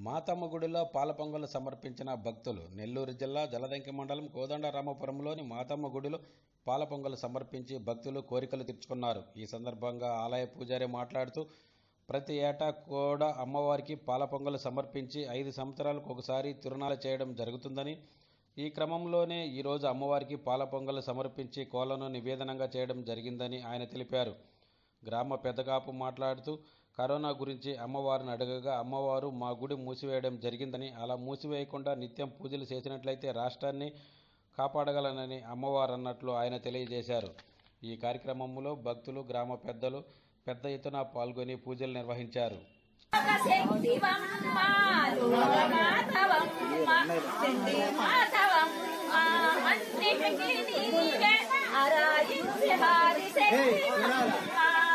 మాతమ్మ గుడిలో పాల పొంగలు సమర్పించిన భక్తులు నెల్లూరు జిల్లా జలదంకి మండలం కోదండరామపురంలోని మాతమ్మ గుడిలో పాల పొంగలు సమర్పించి భక్తులు కోరికలు తీర్చుకున్నారు ఈ సందర్భంగా ఆలయ పూజారి మాట్లాడుతూ ప్రతి ఏటా కూడా అమ్మవారికి పాల పొంగలు సమర్పించి ఐదు సంవత్సరాలకు ఒకసారి తిరునాళ చేయడం జరుగుతుందని ఈ క్రమంలోనే ఈరోజు అమ్మవారికి పాల పొంగలు సమర్పించి కోలను నివేదనంగా చేయడం జరిగిందని ఆయన తెలిపారు గ్రామ పెద్దకాపు మాట్లాడుతూ కరోనా గురించి అమ్మవారిని అడగగా అమ్మవారు మా గుడి మూసివేయడం జరిగిందని అలా మూసివేయకుండా నిత్యం పూజలు చేసినట్లయితే రాష్ట్రాన్ని కాపాడగలనని అమ్మవారు అన్నట్లు ఆయన తెలియజేశారు ఈ కార్యక్రమంలో భక్తులు గ్రామ పెద్దలు పెద్ద ఎత్తున పాల్గొని పూజలు నిర్వహించారు శక్తివమ్మ లోకమాతవమ్మ శక్తి మాతవమ్మ అన్నిటికీ నీవే ఆరాధించే వారి శక్తివమ్మ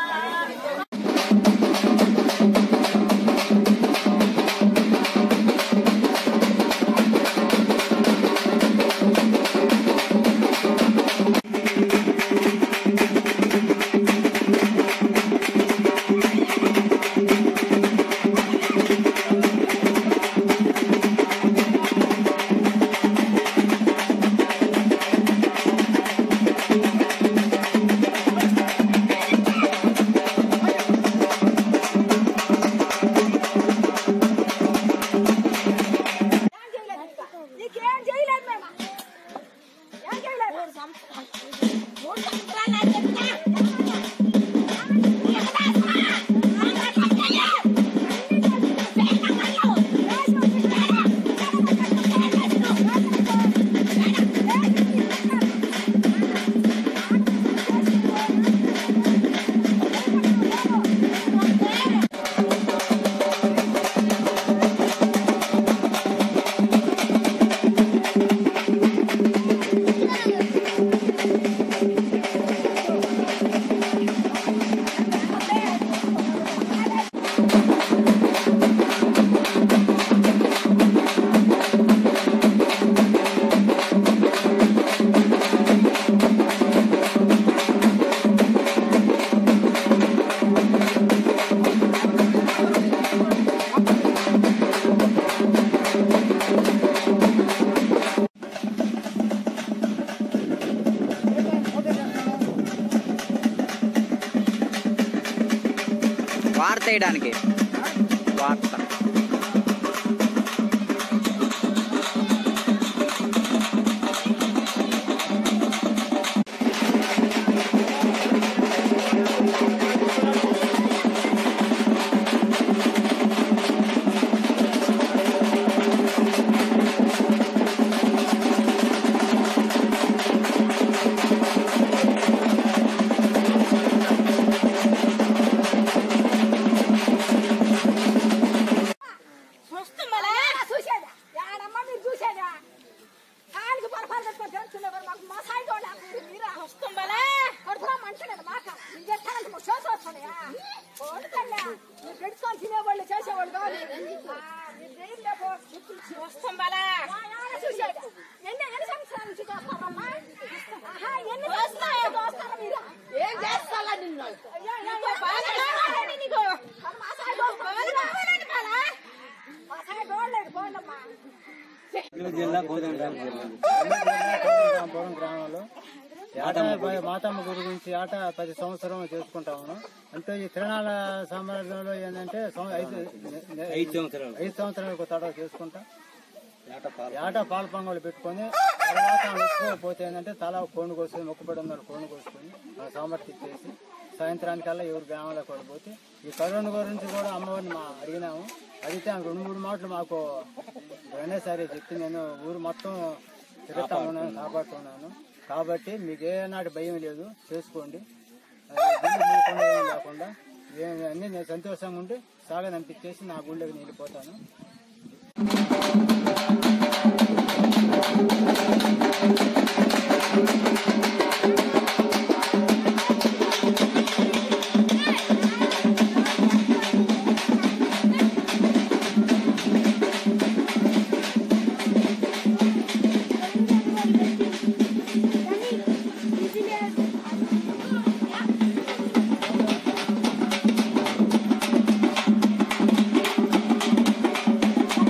నీకేం చేయలేదు మేము ఏం చేయలేదు మూడు సంవత్సరాలు మూడు సంవత్సరాలు అని చెప్తా వార్త వేయడానికి వార్త వస్తుందా చూసేదా యాడమ్మా మీరు చూసేదా కాలికి పొరపాటు పెట్టుకొని తెలుసుకునేవారు మాకు మా సాయి కూడా మీరా వస్తుందా కడుపులో మంచిగా మాక మీరు చేస్తానంటే మాకు చేసి వస్తున్నాయా కోడుకల్లా మీరు పెట్టుకొని తినేవాళ్ళు చేసేవాళ్ళు కాదు ఆ, మీరు జైల్లో పో. వస్తుందా చూసేదా ఎన్ని ఎన్ని సంవత్సరాల నుంచి చూస్తామమ్మా ఆహా, ఎన్ని సంవత్సరాలు చూస్తారా మీరు ఏం చేస్తారా నిన్ను అయ్యో, అయ్యో, బాగా కావాలండి నీకు మరి మా సాయి బాగా కావాలండి కదా మా సాయి గోడలేదు గోడమ్మా నెల్లూరు జిల్లా కోదండరామపురం గ్రామంలో ఆట మాతమ్మ గుడి గురించి ఆట ప్రతి సంవత్సరం చేసుకుంటాము అంటే ఈ తిరణాల సామ్రాజ్యంలో ఏంటంటే సం- ఐదు ఐదు సంవత్సరాలు ఐదు సంవత్సరాలకు తడవ చేసుకుంటా ఆట పాల పొంగలు పెట్టుకొని తర్వాత మొక్కుకోకపోతే ఏంటంటే తల కోణు కోసుకొని మొక్కుబడి ఉన్నారు కోణు కోసుకొని ఆ సమర్పించేసి సాయంత్రానికల్లా ఎవరు గ్రామంలోకి వెళ్ళిపోతే ఈ కరోనా గురించి కూడా అమ్మవారిని మా అడిగినాము అడిగితే ఆమె రెండు మూడు మాటలు మాకు వెనసారి చెప్పి నేను ఊరు మొత్తం తిరుగుతా ఉన్నాను కాపాడుతున్నాను కాబట్టి మీకు ఏ నాటి భయం లేదు చేసుకోండి అది గుండె మూయకుండా ఏమీ లేకుండా ఏ- అన్ని నేను సంతోషంగా ఉండి సాగనంపించేసి నా గుళ్ళకి నేను వెళ్ళిపోతాను ఆ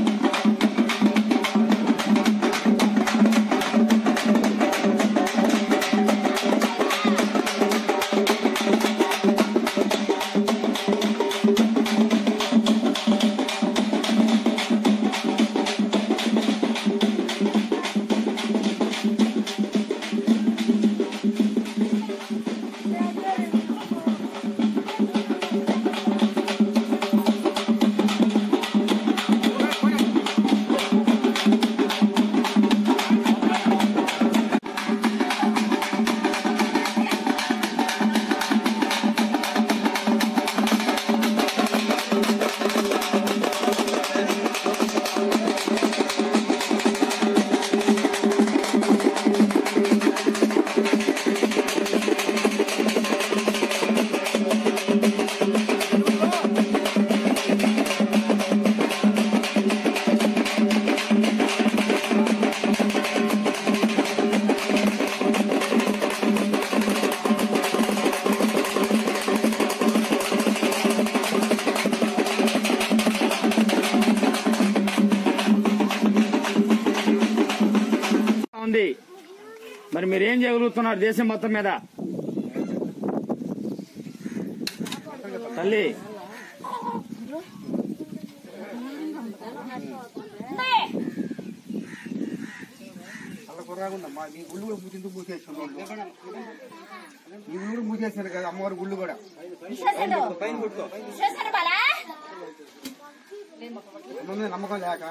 మరి మీరు ఏం చేయగలుగుతున్నారు దేశం మొత్తం మీద తల్లి అమ్మా మీ గుళ్ళు కూడా ఎందుకు మూసేసారు వాళ్ళు? ఈ గుళ్ళు కూడా మూసేశారు కదా అమ్మవారి గుళ్ళు కూడా చేశాను బాలా అమ్మ మీద నమ్మకం లేక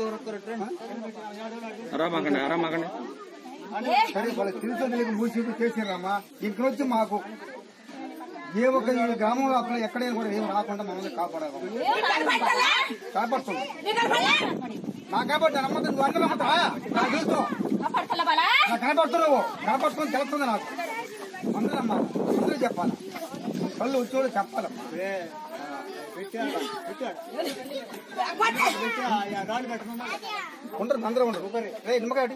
అరామాకండి అరామాకండి సరే వాళ్ళకి తెలుసో తెలియక మూసి చేసారమ్మా ఇక్కడ వచ్చి మాకు ఏ ఒక్క ఈ గ్రామంలో అక్కడ ఎక్కడైనా కూడా ఏం రాకుండా మమ్మల్ని కాపాడాలి కాపాడుతుంది నా కాపాడు నమ్మకం నువ్వు అందరూ నమ్ముతావా నాకు తెలుసు పడతల బాలా నాకు కనపడుతున్నావు కనపడుతుంది తెలుస్తుంది నాకు అందరూ అమ్మా అందరూ చెప్పాలి కళ్ళు వచ్చి చెప్పాలమ్మా ఉండరు అందరూ ఉండరు రే నిమ్మకాయ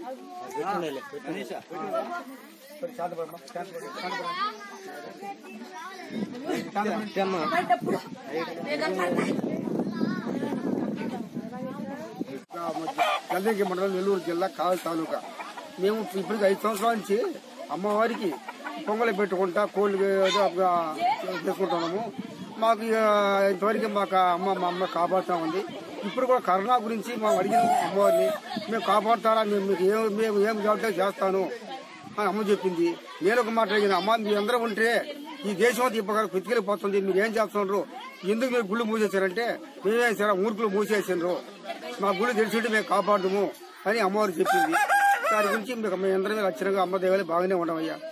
గల్దంకి మండలం నెల్లూరు జిల్లా కావలి తాలూకా మేము ఇప్పటికి ఐదు సంవత్సరాల నుంచి అమ్మవారికి పొంగలి పెట్టుకుంటా కోళ్ళు ఏదో ఒక చేసుకుంటున్నాము మాకు ఇక ఇంతవరకు మాకు అమ్మ మా అమ్మ కాపాడుతా ఉంది ఇప్పుడు కూడా కరోనా గురించి మేము అడిగిన అమ్మవారిని మేము కాపాడుతారా మేము మీకు ఏం మేము ఏం జవాబు చేస్తాను అని అమ్మ చెప్పింది నేను ఒక మాట అడిగిన అమ్మ మీ అందరూ ఉంటే ఈ దేశం అంతా ఇప్పుడు కుతికెళ్ళిపోతుంది మీరు ఏం చేస్తున్నారు ఎందుకు మీరు గుళ్ళు మూసేశారంటే మేమేం సార్ మూర్ఖులు మూసేసిండ్రు మా గుళ్ళు తెలిసి మేము కాపాడము అని అమ్మవారు చెప్పింది దాని గురించి మీకు మీ అందరం అచ్చరంగా అమ్మ దేవాలయం బాగానే ఉండమయ్యా